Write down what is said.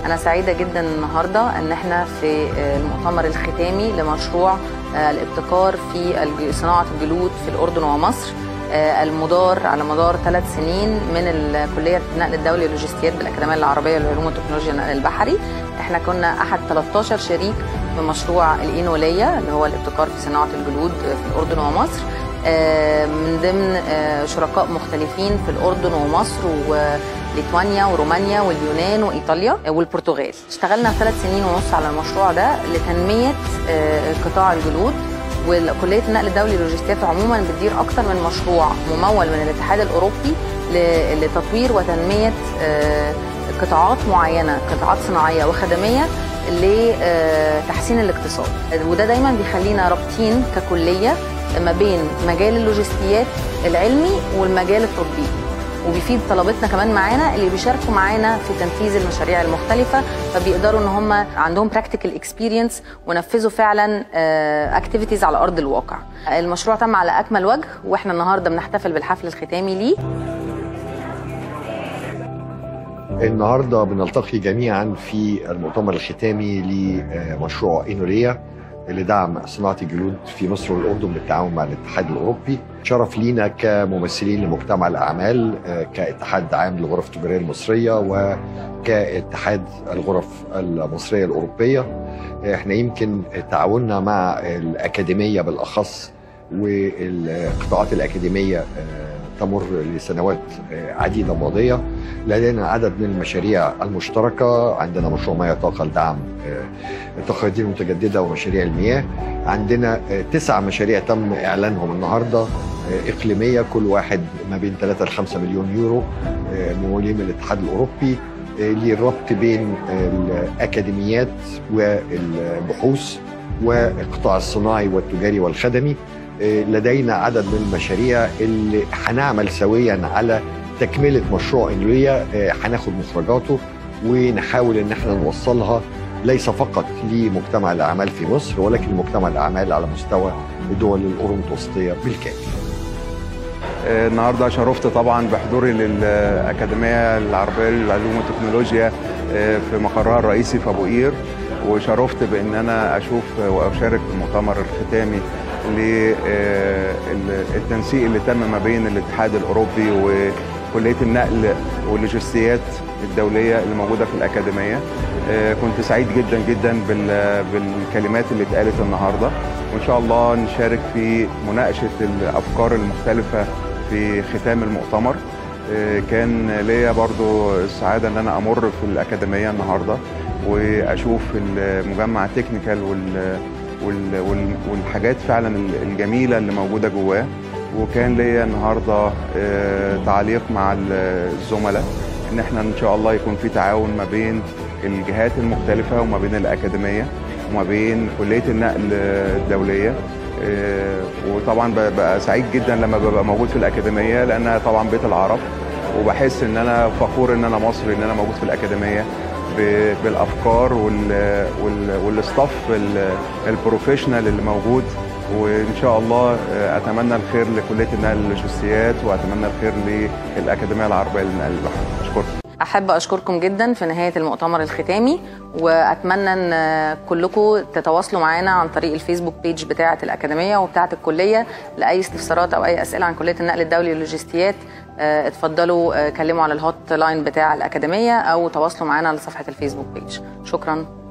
أنا سعيدة جدا النهاردة أن احنا في المؤتمر الختامي لمشروع الابتكار في صناعة الجلود في الأردن ومصر المدار على مدار ثلاث سنين من الكلية النقل الدولي للوجستيات بالأكاديمية العربية للعلوم والتكنولوجيا النقل البحري احنا كنا أحد 13 شريك في مشروع الإينولية اللي هو الابتكار في صناعة الجلود في الأردن ومصر من ضمن شركاء مختلفين في الأردن ومصر وليتوانيا ورومانيا واليونان وإيطاليا والبرتغال اشتغلنا ثلاث سنين ونص على المشروع ده لتنمية قطاع الجلود وكلية النقل الدولي للوجستيات عموما بتدير أكثر من مشروع ممول من الاتحاد الأوروبي لتطوير وتنمية قطاعات معينة قطاعات صناعية وخدمية لتحسين الاقتصاد وده دايما بيخلينا رابطين ككلية ما بين مجال اللوجستيات العلمي والمجال التطبيقي وبيفيد طلبتنا كمان معانا اللي بيشاركوا معانا في تنفيذ المشاريع المختلفة فبيقدروا ان هم عندهم براكتيكال اكسبيرينس ونفذوا فعلا اكتيفيتيز على ارض الواقع. المشروع تم على اكمل وجه واحنا النهارده بنحتفل بالحفل الختامي ليه. النهارده بنلتقي جميعا في المؤتمر الختامي لمشروع اينوريا لدعم صناعه الجلود في مصر والاردن بالتعاون مع الاتحاد الاوروبي. شرف لينا كممثلين لمجتمع الاعمال كاتحاد عام للغرف التجاريه المصريه وكاتحاد الغرف المصريه الاوروبيه. احنا يمكن تعاوننا مع الاكاديميه بالاخص والقطاعات الاكاديميه تمر لسنوات عديدة ماضية لدينا عدد من المشاريع المشتركة عندنا مشروع مياه طاقة لدعم الطاقة المتجددة ومشاريع المياه عندنا تسع مشاريع تم إعلانهم النهاردة إقليمية كل واحد ما بين 3 ل 5 مليون يورو ممولين من الاتحاد الأوروبي للربط بين الأكاديميات والبحوث والقطاع الصناعي والتجاري والخدمي لدينا عدد من المشاريع اللي هنعمل سويا على تكملة مشروع انلويا هناخد مخرجاته ونحاول ان احنا نوصلها ليس فقط لمجتمع الاعمال في مصر ولكن لمجتمع الاعمال على مستوى الدول الاورو المتوسطيه بالكامل. النهارده شرفت طبعا بحضوري للاكاديميه العربيه للعلوم والتكنولوجيا في مقرها الرئيسي في ابو قير وشرفت بان انا اشوف واشارك في المؤتمر الختامي للتنسيق اللي تم ما بين الاتحاد الاوروبي وكليه النقل واللوجستيات الدوليه اللي موجوده في الاكاديميه كنت سعيد جدا جدا بالكلمات اللي اتقالت النهارده وان شاء الله نشارك في مناقشه الافكار المختلفه في ختام المؤتمر كان ليا برضو السعاده ان انا امر في الاكاديميه النهارده واشوف المجمع التكنيكال وال والحاجات فعلا الجميله اللي موجوده جواه وكان ليا النهارده تعليق مع الزملاء ان احنا ان شاء الله يكون في تعاون ما بين الجهات المختلفه وما بين الاكاديميه وما بين كليه النقل الدوليه وطبعا ببقى سعيد جدا لما ببقى موجود في الاكاديميه لانها طبعا بيت العرب وبحس ان انا فخور ان انا مصري ان انا موجود في الاكاديميه بالافكار والاستاف البروفيشنال اللي موجود وان شاء الله اتمنى الخير لكليه النقل اللوجستيات واتمنى الخير للاكاديميه العربيه للنقل البحري اشكركم احب اشكركم جدا في نهايه المؤتمر الختامي واتمنى ان كلكم تتواصلوا معانا عن طريق الفيسبوك بيج بتاعه الاكاديميه وبتاعه الكليه لاي استفسارات او اي اسئله عن كليه النقل الدولي للوجستيات اتفضلوا كلموا على الهوت لاين بتاع الاكاديميه او تواصلوا معانا على صفحه الفيسبوك بيج شكرا